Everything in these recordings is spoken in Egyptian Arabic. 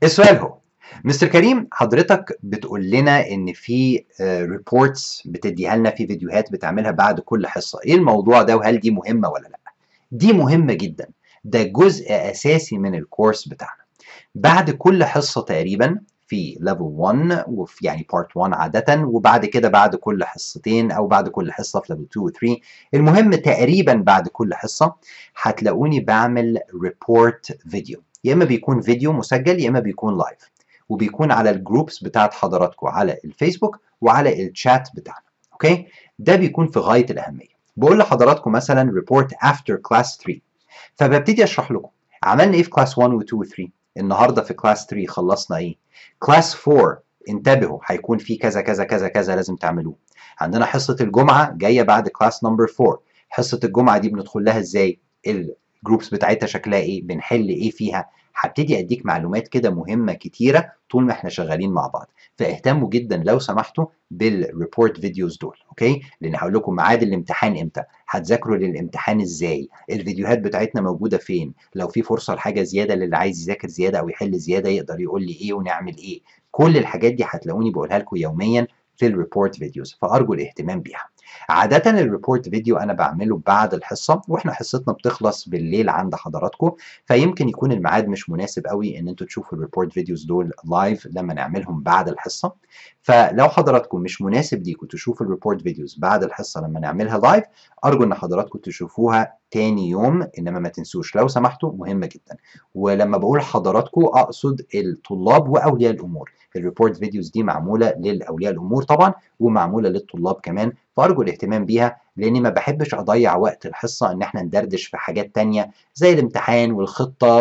السؤال هو مستر كريم حضرتك بتقول لنا ان في ريبورتس بتديها لنا في فيديوهات بتعملها بعد كل حصه ايه الموضوع ده وهل دي مهمه ولا لا دي مهمه جدا ده جزء اساسي من الكورس بتاعنا بعد كل حصه تقريبا في ليفل 1 وفي يعني بارت 1 عاده وبعد كده بعد كل حصتين او بعد كل حصه في ليفل 2 و 3 المهم تقريبا بعد كل حصه هتلاقوني بعمل ريبورت فيديو يا اما بيكون فيديو مسجل يا اما بيكون لايف وبيكون على الجروبس بتاعت حضراتكم على الفيسبوك وعلى الشات بتاعنا اوكي ده بيكون في غايه الاهميه بقول لحضراتكم مثلا ريبورت افتر كلاس 3 فببتدي اشرح لكم عملنا ايه في كلاس 1 و 2 و 3 النهارده في كلاس 3 خلصنا ايه كلاس 4 انتبهوا هيكون في كذا كذا كذا كذا لازم تعملوه عندنا حصه الجمعه جايه بعد كلاس نمبر 4 حصه الجمعه دي بندخل لها ازاي الجروبس بتاعتها شكلها ايه بنحل ايه فيها هبتدي اديك معلومات كده مهمه كتيره طول ما احنا شغالين مع بعض فاهتموا جدا لو سمحتوا بالريبورت فيديوز دول اوكي لان هقول لكم ميعاد الامتحان امتى هتذاكروا للامتحان ازاي الفيديوهات بتاعتنا موجوده فين لو في فرصه لحاجه زياده للي عايز يذاكر زياده او يحل زياده يقدر يقول لي ايه ونعمل ايه كل الحاجات دي هتلاقوني بقولها لكم يوميا في الريبورت فيديوز فارجو الاهتمام بيها عادة الريبورت فيديو أنا بعمله بعد الحصة وإحنا حصتنا بتخلص بالليل عند حضراتكم فيمكن يكون الميعاد مش مناسب قوي إن أنتوا تشوفوا الريبورت فيديوز دول لايف لما نعملهم بعد الحصة فلو حضراتكم مش مناسب ليكم تشوفوا الريبورت فيديوز بعد الحصة لما نعملها لايف أرجو إن حضراتكم تشوفوها تاني يوم إنما ما تنسوش لو سمحتوا مهمة جدا ولما بقول حضراتكم أقصد الطلاب وأولياء الأمور الريبورت فيديوز دي معمولة للأولياء الأمور طبعا ومعمولة للطلاب كمان فأرجو الاهتمام بيها لأني ما بحبش أضيع وقت الحصة إن إحنا ندردش في حاجات تانية زي الامتحان والخطة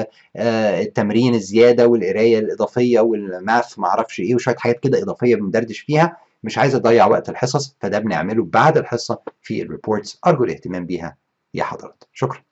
والتمرين الزيادة والقراية الإضافية والماث معرفش إيه وشوية حاجات كده إضافية بندردش فيها مش عايز أضيع وقت الحصص فده بنعمله بعد الحصة في الريبورتس أرجو الاهتمام بيها يا حضرات شكرا